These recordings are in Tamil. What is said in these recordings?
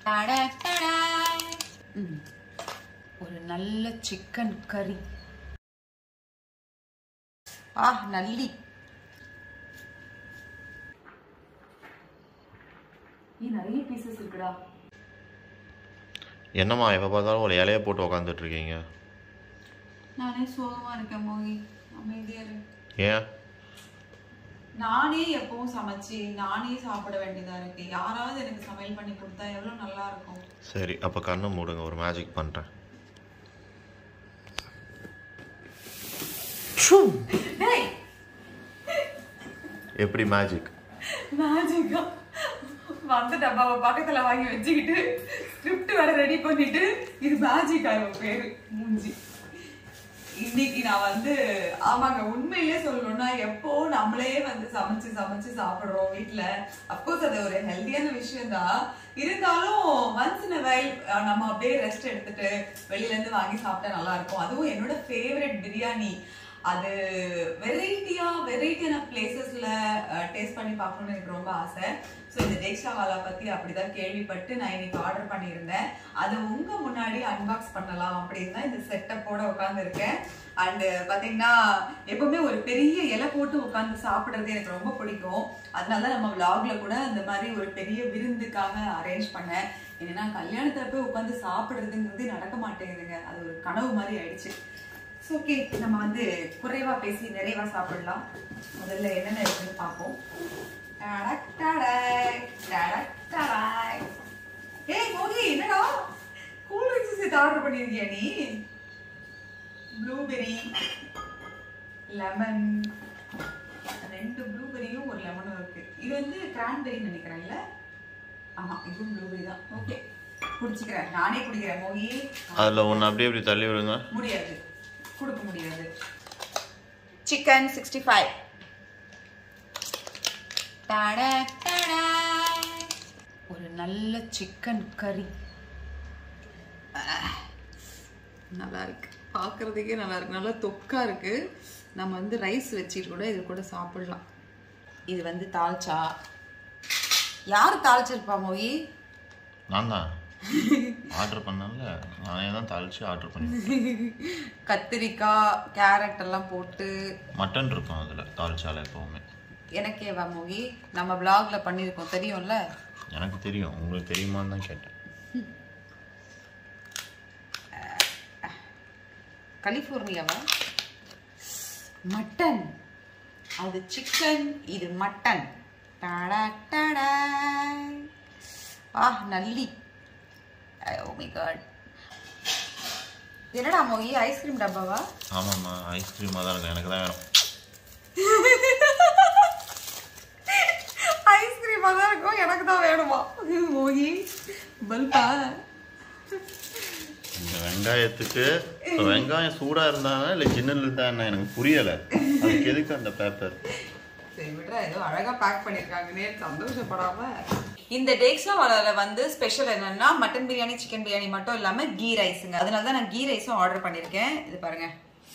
டடா, டடா. ம். ஒரு நல்ல சிக்கன் கறி ஆ நல்லி ஏ நிறைய பீசஸ் இருக்குடா என்னம்மா எப்போ பார்த்தாலும் ஒரு இலைய போட்டு உக்காந்துட்டு இருக்கீங்க நானே சோகமா இருக்கேன் மோகி அமைதியா இரு ஏன் நானே எப்பவும் சமைச்சு நானே சாப்பிட வேண்டியதா இருக்கு யாராவது எனக்கு சமையல் பண்ணி கொடுத்தா எவ்வளவு நல்லா இருக்கும் சரி அப்போ கண்ணை மூடுங்க ஒரு மேஜிக் பண்ணுறேன் டேய் எப்படி மேஜிக் மேஜிக்கா வந்த டப்பாவை பக்கத்துல வாங்கி வச்சுக்கிட்டு ஸ்கிரிப்ட் வேற ரெடி பண்ணிட்டு இது மேஜிக் ஆகும் பேரு மூஞ்சி இன்னைக்கு நான் வந்து ஆமாங்க உண்மையிலே சொல்லணும்னா எப்போ நம்மளே வந்து சமைச்சு சமைச்சு சாப்பிடுறோம் வீட்ல அப்கோர்ஸ் அது ஒரு ஹெல்தியான விஷயம் தான் இருந்தாலும் ஒன்ஸ் இன் வைல் நம்ம அப்படியே ரெஸ்ட் எடுத்துட்டு வெளியில இருந்து வாங்கி சாப்பிட்டா நல்லா இருக்கும் அதுவும் என்னோட ஃபேவரட் பிரியாணி அது வெரைட்டியா வெரைட்டியான பிளேசஸ்ல டேஸ்ட் பண்ணி பார்க்கணும்னு எனக்கு ரொம்ப ஆசை ஸோ இந்த டேக்ஷாவாலா பத்தி அப்படிதான் கேள்விப்பட்டு நான் இன்னைக்கு ஆர்டர் பண்ணியிருந்தேன் அதை உங்க முன்னாடி அன்பாக்ஸ் பண்ணலாம் அப்படின்னு தான் இந்த செட்டப்போட உட்காந்துருக்கேன் அண்ட் பாத்தீங்கன்னா எப்பவுமே ஒரு பெரிய இலை போட்டு உட்காந்து சாப்பிடுறது எனக்கு ரொம்ப பிடிக்கும் அதனால தான் நம்ம vlogல கூட அந்த மாதிரி ஒரு பெரிய விருந்துக்காக அரேஞ்ச் பண்ணேன் என்னன்னா கல்யாணத்துல போய் உட்காந்து சாப்பிடுறதுங்கிறது நடக்க மாட்டேங்குதுங்க அது ஒரு கனவு மாதிரி ஆயிடுச்சு ஸோ ஓகே நம்ம வந்து குறைவா பேசி நிறைவா சாப்பிடலாம் முதல்ல என்னென்ன இருக்குன்னு பார்ப்போம் டடக் டடக், டடக் டடக். ஏய் மோகி என்னடா கூல் ட்ரிங்க்ஸ் சேர்த்து ஆர்டர் பண்ணியிருக்கியா நீ ப்ளூபெரி லெமன் ரெண்டு ப்ளூபெரியும் ஒரு லெமனும் இருக்கு இது வந்து கிரான்பெரின்னு நினைக்கிறேன்ல ஆமா இதுவும் ப்ளூபெரி தான் ஓகே குடிச்சுக்கிறேன் நானே குடிக்கிறேன் மோகி அதில் ஒன்று அப்படியே இப்படி தள்ளி விடுங்க முடியாது கொடுக்க முடியாது சிக்கன் சிக்ஸ்டி ஃபைவ் ஒரு நல்ல சிக்கன் கறி நல்லா இருக்கு பார்க்கறதுக்கே நல்லா இருக்கு நல்லா தொக்கா இருக்கு நம்ம வந்து ரைஸ் வச்சுட்டு கூட இது கூட சாப்பிடலாம் இது வந்து தால்ச்சா யார் தாளிச்சிருப்பா மோயி நான் தான் ஆர்டர் பண்ணல நானே தான் தாளிச்சு ஆர்டர் பண்ணேன் கத்திரிக்காய் கேரட் எல்லாம் போட்டு மட்டன் இருக்கும் அதில் தாளிச்சால எப்போவுமே எனக்கே வா மோகி நம்ம vlogல பண்ணியிருக்கோம் தெரியும்ல எனக்கு தெரியும் உங்களுக்கு தெரியுமான்னு தான் கேட்டேன் கலிஃபோர்னியாவா மட்டன் அது சிக்கன் இது மட்டன் டடா டடா ஆ நல்லி ஓ மை காட் என்னடா மோகி ஐஸ்கிரீம் டப்பாவா ஆமாம்மா ஐஸ்கிரீமாக தான் இருக்கும் எனக்கு தான் வேணும் ஐஸ்கிரீமா தான் இருக்கும் எனக்கு தான் வேணுமா மோகி பல்பா இந்த வெங்காயத்துக்கு இப்போ வெங்காயம் சூடாக இருந்தாங்க இல்லை ஜின்னல் இருந்தா என்ன எனக்கு புரியலை அதுக்கு எதுக்கு அந்த பேப்பர் சரி விட்றா ஏதோ அழகா பேக் பண்ணிருக்காங்கன்னே சந்தோஷப்படாம இந்த டேக்ஸ்ல வளர வந்து ஸ்பெஷல் என்னன்னா மட்டன் பிரியாணி சிக்கன் பிரியாணி மட்டும் இல்லாம கீ ரைஸுங்க அதனால தான் நான் கீ ரைஸும் ஆர்டர் பண்ணியிருக்கேன் இது பாருங்க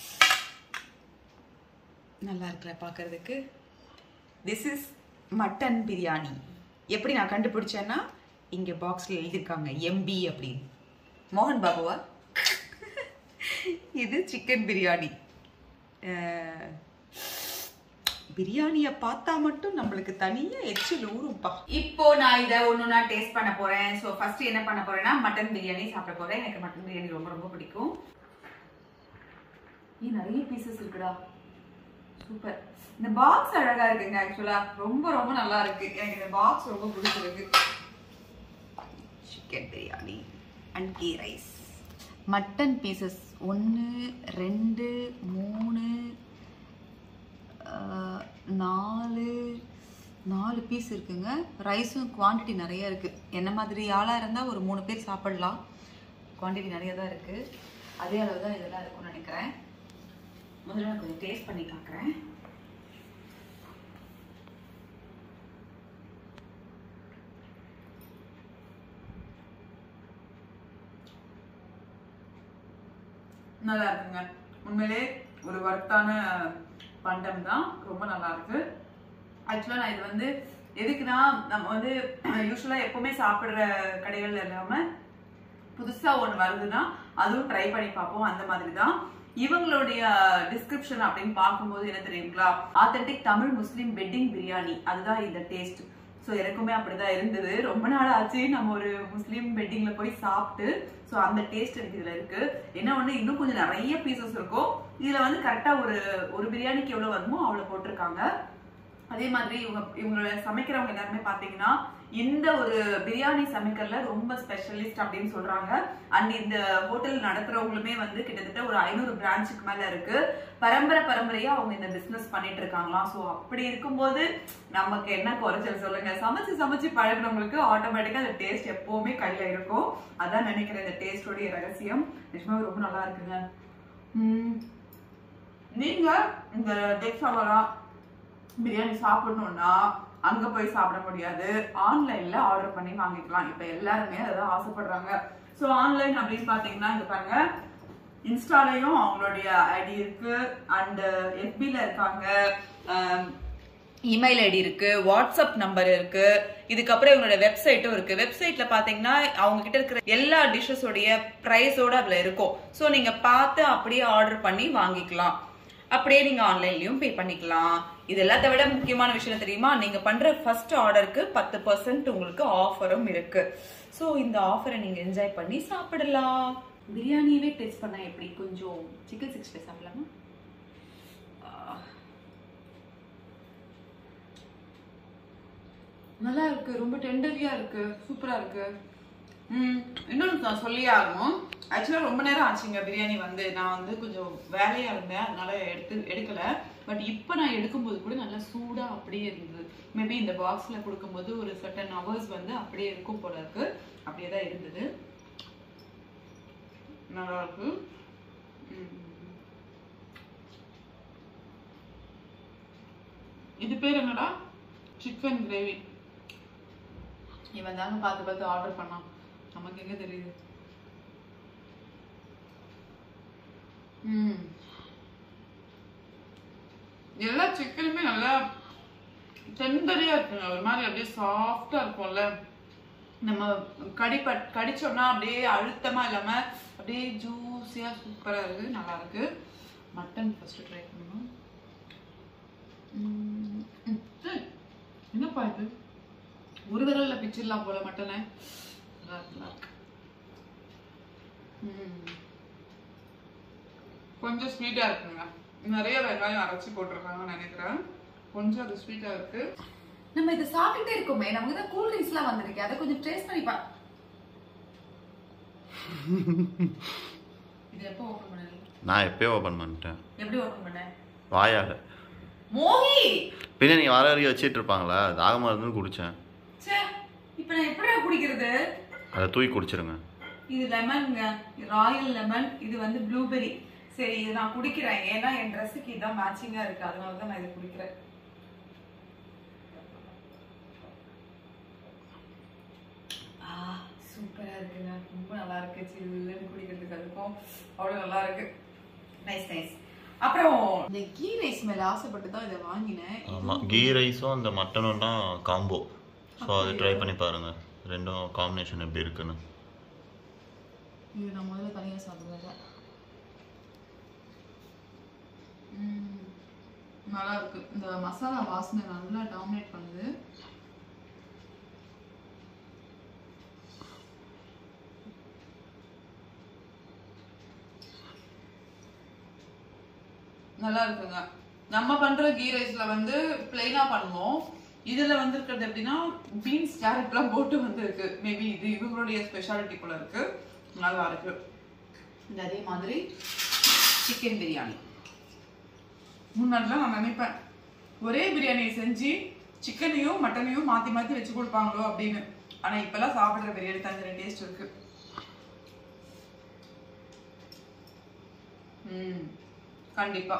நல்லா இருக்குல்ல பார்க்கறதுக்கு திஸ் இஸ் மட்டன் பிரியாணி எப்படி நான் கண்டுபிடிச்சேன்னா இங்க பாக்ஸ்ல எழுதியிருக்காங்க எம்பி அப்படின்னு மோகன் பாபுவா இது சிக்கன் பிரியாணி அஹ், பிரியாணிய பார்த்தா மட்டும் நம்மளுக்கு தனியா எச்சில் ஊறும்பா இப்போ நான் இதை ஒண்ணுனா டேஸ்ட் பண்ண போறேன் ஸோ ஃபர்ஸ்ட் என்ன பண்ண போறேன்னா மட்டன் பிரியாணி சாப்பிட போறேன் எனக்கு மட்டன் பிரியாணி ரொம்ப ரொம்ப பிடிக்கும் ஏ நிறைய பீசஸ் இருக்குடா சூப்பர் இந்த பாக்ஸ் அழகா இருக்குங்க ஆக்சுவலா ரொம்ப ரொம்ப நல்லா இருக்கு எனக்கு இந்த பாக்ஸ் ரொம்ப பிடிச்சிருக்கு chicken biryani and ghee rice mutton pieces ஒன்று ரெண்டு மூணு ஆஹ், நாலு நாலு பீஸ் இருக்குங்க ரைஸும் குவாண்டிட்டி நிறைய இருக்கு என்ன மாதிரி ஆளாக இருந்தால் ஒரு மூணு பேர் சாப்பிடலாம் குவாண்டிட்டி நிறைய தான் இருக்கு அதே அளவு தான் இதெல்லாம் இருக்கும்னு நினைக்கிறேன் முதல்ல நான் கொஞ்சம் டேஸ்ட் பண்ணி பார்க்குறேன் நல்லா இருக்குங்க உண்மையிலே ஒரு வர்த்தான பண்டம் தான் ரொம்ப நல்லா இருக்கு ஆக்சுவலாக நான் இது வந்து எதுக்குன்னா நம்ம வந்து யூஸ்வலா எப்பவுமே சாப்பிடுற கடைகள்ல இல்லாம புதுசா ஒண்ணு வருதுன்னா அதுவும் ட்ரை பண்ணி பார்ப்போம் அந்த மாதிரி தான் இவங்களுடைய டிஸ்கிரிப்ஷன் அப்படின்னு பார்க்கும்போது என்ன தெரியுங்களா authentic Tamil Muslim wedding biryani அதுதான் இந்த டேஸ்ட் ஸோ எனக்குமே அப்படிதான் இருந்தது ரொம்ப நாள் ஆச்சு நம்ம ஒரு முஸ்லீம் வெட்டிங்ல போய் சாப்பிட்டு ஸோ அந்த டேஸ்ட் எனக்கு இதுல இருக்கு என்ன ஒண்ணு இன்னும் கொஞ்சம் நிறைய பீசஸ் இருக்கும் இதுல வந்து கரெக்டா ஒரு ஒரு பிரியாணிக்கு எவ்வளவு வருமோ அவ்வளவு போட்டிருக்காங்க அதே மாதிரி இவங்க இவங்களோட சமைக்கிறவங்க எல்லாருமே பாத்தீங்கன்னா இந்த ஒரு பிரியாணி சமைக்கிறதுல ரொம்ப ஸ்பெஷலிஸ்ட் அப்படின்னு சொல்றாங்க அண்ட் இந்த ஹோட்டல் நடத்துறவங்களுமே வந்து கிட்டத்தட்ட ஒரு ஐநூறு பிரான்ச்சுக்கு மேல இருக்கு பரம்பரை பரம்பரையா அவங்க இந்த பிசினஸ் பண்ணிட்டு இருக்காங்களாம் ஸோ அப்படி இருக்கும்போது நமக்கு என்ன குறைச்சல் சொல்லுங்க சமைச்சு சமைச்சு பழகுறவங்களுக்கு ஆட்டோமேட்டிக்கா அந்த டேஸ்ட் எப்பவுமே கையில இருக்கும் அதான் நினைக்கிறேன் இந்த டேஸ்டோடைய ரகசியம் நிஜமாவே ரொம்ப நல்லா இருக்குங்க உம் நீங்க இந்த டெக்ஸாவரா பிரியாணி சாப்பிடணும்னா அங்க போய் சாப்பிட முடியாது ஆன்லைன்ல ஆர்டர் பண்ணி வாங்கிக்கலாம் இப்ப எல்லாருமே அதான் ஆசைப்படுறாங்க சோ ஆன்லைன் அப்படின்னு பாத்தீங்கன்னா இங்க பாருங்க இன்ஸ்டாலையும் அவங்களுடைய ஐடி இருக்கு அண்ட் எஃபில இருக்காங்க இமெயில் ஐடி இருக்கு வாட்ஸ்அப் நம்பர் இருக்கு இதுக்கப்புறம் இவங்களோட வெப்சைட்டும் இருக்கு வெப்சைட்ல பாத்தீங்கன்னா அவங்க கிட்ட இருக்கிற எல்லா டிஷ்ஷஸோடைய பிரைஸோட அதுல இருக்கும் ஸோ நீங்க பார்த்து அப்படியே ஆர்டர் பண்ணி வாங்கிக்கலாம் அப்படியே நீங்க ஆன்லைன்லயும் பே பண்ணிக்கலாம் இது எல்லாத்த விட முக்கியமான விஷயம் என்ன தெரியுமா நீங்க பண்ற ஃபர்ஸ்ட் ஆர்டருக்கு பத்து பர்சன்ட் உங்களுக்கு ஆஃபரும் இருக்கு ஸோ இந்த ஆஃபரை நீங்க என்ஜாய் பண்ணி சாப்பிடலாம் பிரியாணியவே டேஸ்ட் பண்ணா எப்படி கொஞ்சம் சிக்கன் சிக்ஸ்டி ஃபைவ் சாப்பிடலாமா ஆ. நல்லா இருக்கு ரொம்ப டெண்டரியா இருக்கு சூப்பரா இருக்கு ம் இன்னொன்று நான் சொல்லியே ஆகணும் ஆக்சுவலாக ரொம்ப நேரம் ஆச்சுங்க பிரியாணி வந்து நான் வந்து கொஞ்சம் வேலையா இருந்தேன் அதனால எடுத்து எடுக்கல பட் இப்போ நான் எடுக்கும்போது கூட நல்லா சூடா அப்படியே இருந்தது மேபி இந்த பாக்ஸ்ல கொடுக்கும்போது ஒரு சர்டன் ஹவர்ஸ் வந்து அப்படியே இருக்கும் போல இருக்கு அப்படியே தான் இருந்தது நல்லா இருக்கு ம். இது பேர் என்னடா சிக்கன் கிரேவி இவன் தாங்க பார்த்து பார்த்து ஆர்டர் பண்ணான் நமக்கு எங்க தெரியுது ம் எல்லா சிக்கனுமே நல்லா டெண்டரியா இருக்குங்க ஒரு மாதிரி அப்படியே சாஃப்டா இருக்கும்ல நம்ம கடிப்பட் கடிச்சோம்னா அப்படியே அழுத்தமா இல்லாம அப்படியே ஜூஸியா சூப்பரா இருக்கு நல்லா இருக்கு மட்டன் ஃபர்ஸ்ட் ட்ரை பண்ணணும் ம், ம், ஏய், என்னப்பா இது ஒரு விரல்ல பிச்சிடலாம் போல மட்டனை நல்லா இருக்கு, நல்லா இருக்கு. ம். கொஞ்சம் ஸ்வீட்டா இருக்குங்க நிறைய வெங்காயம் அரைச்சி போட்டிருக்காங்கன்னு நினைக்கிறேன் கொஞ்சம் அது ஸ்வீட்டா இருக்கு நம்ம இதை சாப்பிட்டுட்டே இருக்கோமே நமக்கு தான் கூல் ட்ரிங்க்ஸ்லாம் வந்திருக்கு அதை கொஞ்சம் டேஸ்ட் பண்ணி பா இது எப்போ ஓபன் பண்ணல நான் எப்பயோ ஓப்பன் பண்ணிட்டேன் எப்படி ஓபன் பண்ண வாயால மோகி பின்ன நீங்கள் வர வரைக்கும் வச்சிட்டு இருப்பாங்களா தாகமாக இருந்து குடித்தேன் ச்சே இப்போ நான் எப்படிடா குடிக்கிறது அதை தூக்கி குடிச்சிருங்க இது லெமன்ங்க ராயல் லெமன் இது வந்து ப்ளூபெரி சரி இது நான் குடிக்கிறேன் ஏன்னா என் ட்ரெஸ்ஸுக்கு இதான் மேட்சிங்கா இருக்கு அதனால தான் நான் இதை குடிக்கிறேன் ஆ சூப்பரா இருக்குங்க ரொம்ப நல்லா இருக்கு சில்லுன்னு குடிக்கிறதுக்கு அதுக்கும் அவ்வளவு நல்லா இருக்கு நைஸ் நைஸ் அப்புறம் இந்த கீ ரைஸ் மேல ஆசைப்பட்டு தான் இதை வாங்கினேன் ஆமாம் கீ ரைஸும் அந்த மட்டனும் தான் காம்போ ஸோ அதை ட்ரை பண்ணி பாருங்கள் ரெண்டும் காம்பினேஷன் எப்படி இருக்குன்னு இது நான் முதல்ல தனியாக சாப்பிடுவேன் ம், நல்லா இருக்கு இந்த மசாலா வாசனை நல்லா டாமினேட் பண்ணுது நல்லா இருக்குங்க நம்ம பண்ற கீ ரைஸ்ல வந்து பிளெயினா பண்ணுவோம் இதுல வந்து இருக்கிறது எப்படின்னா பீன்ஸ் கேரட்லாம் போட்டு வந்து இருக்கு மேபி இது இவங்களுடைய ஸ்பெஷாலிட்டி போல இருக்கு நல்லா இருக்கு இந்த அதே மாதிரி சிக்கன் பிரியாணி முன்னாடிலாம் நான் நினைப்பேன் ஒரே பிரியாணியை செஞ்சு சிக்கனையும் மட்டனையும் மாத்தி மாத்தி வச்சு கொடுப்பாங்களோ அப்படின்னு ஆனா இப்பெல்லாம் சாப்பிடுற பிரியாணி தங்குற டேஸ்ட் இருக்கு ம் கண்டிப்பா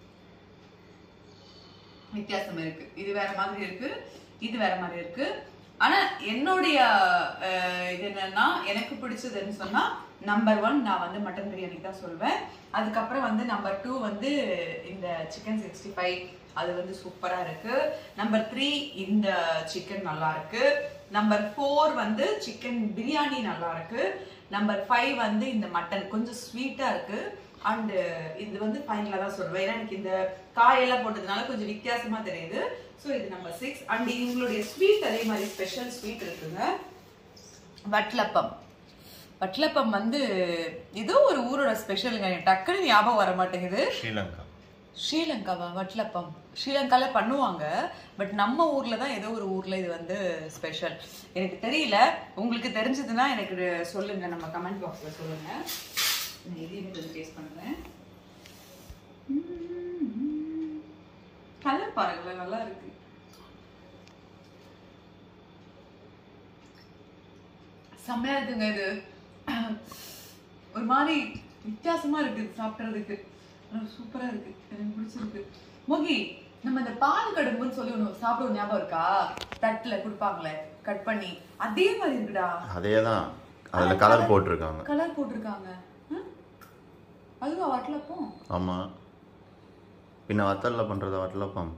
வித்தியாசம் இருக்கு இது வேற மாதிரி இருக்கு இது வேற மாதிரி இருக்கு ஆனா என்னுடைய அஹ், இது என்னன்னா எனக்கு பிடிச்சதுன்னு சொன்னா நம்பர் ஒன் நான் வந்து மட்டன் பிரியாணி தான் சொல்வேன் அதுக்கப்புறம் வந்து நம்பர் டூ வந்து இந்த சிக்கன் சிக்ஸ்டி ஃபைவ் அது வந்து சூப்பரா இருக்கு நம்பர் த்ரீ இந்த சிக்கன் நல்லா இருக்கு நம்பர் ஃபோர் வந்து சிக்கன் பிரியாணி நல்லா இருக்கு நம்பர் ஃபைவ் வந்து இந்த மட்டன் கொஞ்சம் ஸ்வீட்டா இருக்கு அண்ட் இது வந்து ஃபைனலாக தான் சொல்லுவேன் ஏன்னா எனக்கு இந்த காயெல்லாம் போட்டதுனால கொஞ்சம் வித்தியாசமா தெரியுது ஸோ இது நம்பர் சிக்ஸ் அண்ட் இவங்களுடைய ஸ்வீட் அதே மாதிரி ஸ்பெஷல் ஸ்வீட் இருக்குங்க வட்லப்பம் வட்லப்பம் வந்து ஏதோ ஒரு ஊரோட ஸ்பெஷலுங்க எனக்கு டக்குன்னு ஞாபகம் வர மாட்டேங்குது ஸ்ரீலங்கா ஸ்ரீலங்காவா வட்லப்பம் ஸ்ரீலங்கால பண்ணுவாங்க பட் நம்ம ஊர்ல தான் ஏதோ ஒரு ஊர்ல இது வந்து ஸ்பெஷல் எனக்கு தெரியல உங்களுக்கு தெரிஞ்சதுன்னா எனக்கு இது சொல்லுங்க நம்ம கமெண்ட் பாக்ஸ்ல சொல்லுங்க நான் இதையுமே கொஞ்சம் டேஸ்ட் பண்ணுறேன் கலர் பாருங்களேன் நல்லா இருக்கு செம்மையா இருக்குங்க இது ஒரு மாதிரி வித்தியாசமா இருக்கு இது சாப்பிடுறதுக்கு ஆனா சூப்பரா இருக்கு எனக்கு பிடிச்சிருக்கு மோகி நம்ம இந்த பால் கடும்புன்னு சொல்லி ஒண்ணு சாப்பிடுவோம் ஞாபகம் இருக்கா தட்டுல கொடுப்பாங்களே கட் பண்ணி அதே மாதிரி இருக்குடா அதே தான் அதில் கலர் போட்டிருக்காங்க கலர் போட்டிருக்காங்க ம்? அதுவா வட்டலப்பம் ஆமாம் பின்ன வத்தலில் பண்ணுறத வட்டலப்பம்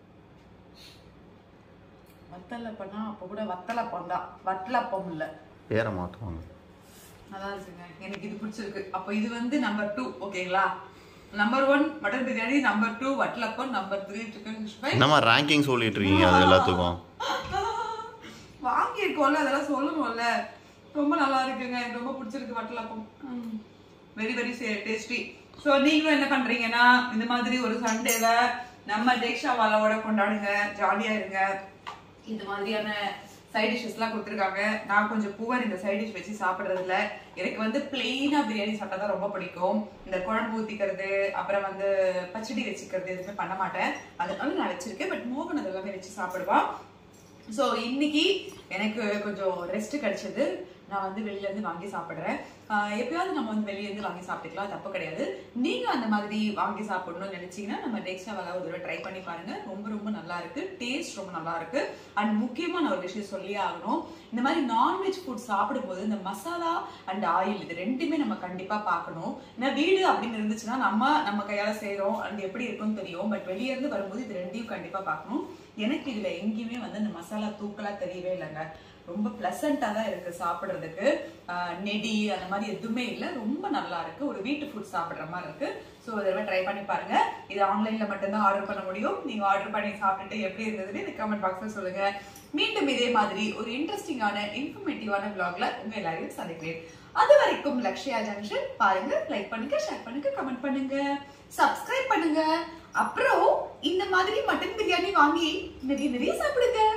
வத்தலப்பம்னா அப்ப கூட வத்தலப்பம் தான் வட்டலப்பம் இல்ல பேரை மாற்றுவாங்க நல்லா இருக்குங்க எனக்கு இது பிடிச்சிருக்கு அப்போ இது வந்து நம்பர் டூ ஓகேங்களா number one mutton biryani number two வட்டலப்பம் நம்பர் த்ரீ சிக்கன் சிக்ஸ்டி என்னம்மா ரேங்கிங் சொல்லிட்டு இருக்கீங்க அது எல்லாத்துக்கும் வாங்கியிருக்கோம்ல அதெல்லாம் சொல்லணும்ல ரொம்ப நல்லா இருக்குங்க எனக்கு ரொம்ப பிடிச்சிருக்கு வட்டலப்பம் வெரி வெரி டேஸ்டி ஸோ நீங்களும் என்ன பண்றீங்கன்னா இந்த மாதிரி ஒரு சண்டேல நம்ம தேக்ஷா வாலாவோட கொண்டாடுங்க ஜாலியா இருங்க இந்த மாதிரியான சைட் டிஷ்ஷஸ்லாம் கொடுத்துருக்காங்க நான் கொஞ்சம் பூவர் இந்த சைட் டிஷ் வச்சு சாப்பிட்றதுல எனக்கு வந்து பிளெயினா பிரியாணி சாப்பிட்டா தான் ரொம்ப பிடிக்கும் இந்த குழம்பு ஊத்திக்கிறது அப்புறம் வந்து பச்சடி வச்சுக்கிறது எதுவுமே பண்ண மாட்டேன் அதனால நான் வச்சிருக்கேன் பட் மோகன் அது எல்லாமே வச்சு சாப்பிடுவான் ஸோ இன்னைக்கு எனக்கு கொஞ்சம் ரெஸ்ட் கிடைச்சது நான் வந்து வெளியில இருந்து வாங்கி சாப்பிடுறேன் ஆஹ் எப்பயாவது நம்ம வந்து வெளிய இருந்து வாங்கி சாப்பிட்டுக்கலாம் தப்பு கிடையாது நீங்க அந்த மாதிரி வாங்கி சாப்பிடணும்னு நினைச்சீங்கன்னா நம்ம டெக்ஸ்டா வகை ஒரு தடவை ட்ரை பண்ணி பாருங்க ரொம்ப ரொம்ப நல்லா இருக்கு டேஸ்ட் ரொம்ப நல்லா இருக்கு அண்ட் முக்கியமா நான் ஒரு விஷயம் சொல்லியே ஆகணும் இந்த மாதிரி நான்வெஜ் ஃபுட் சாப்பிடும்போது இந்த மசாலா அண்ட் ஆயில் இது ரெண்டுமே நம்ம கண்டிப்பா பார்க்கணும் ஏன்னா வீடு அப்படின்னு இருந்துச்சுன்னா நம்ம நம்ம கையால செய்றோம் அண்ட் எப்படி இருக்கும்னு தெரியும் பட் வெளிய இருந்து வரும்போது இது ரெண்டையும் கண்டிப்பா பார்க்கணும் எனக்கு இதுல எங்கேயுமே வந்து இந்த மசாலா தூக்கலா தெரியவே இல்லைங்க ரொம்ப பிளசண்டா தான் இருக்கு சாப்பிடுறதுக்கு ஆஹ் நெடி அந்த மாதிரி எதுவுமே இல்லை ரொம்ப நல்லா இருக்கு ஒரு வீட்டு ஃபுட் சாப்பிடுற மாதிரி இருக்கு ஸோ இதெல்லாம் ட்ரை பண்ணி பாருங்க இது ஆன்லைன்ல மட்டும்தான் ஆர்டர் பண்ண முடியும் நீங்க ஆர்டர் பண்ணி சாப்பிட்டுட்டு எப்படி இருந்ததுன்னு இந்த கமெண்ட் பாக்ஸ்ல சொல்லுங்க மீண்டும் இதே மாதிரி ஒரு இன்ட்ரெஸ்டிங்கான இன்ஃபர்மேட்டிவான vlogல உங்க எல்லாரையும் சந்திக்கிறேன் அது வரைக்கும் லக்ஷ்யா ஜங்ஷன் பாருங்க லைக் பண்ணுங்க ஷேர் பண்ணுங்க கமெண்ட் பண்ணுங்க சப்ஸ்கிரைப் பண்ணுங்க அப்புறம் இந்த மாதிரி மட்டன் பிரியாணி வாங்கி நிறைய நிறைய சாப்பிடுங்க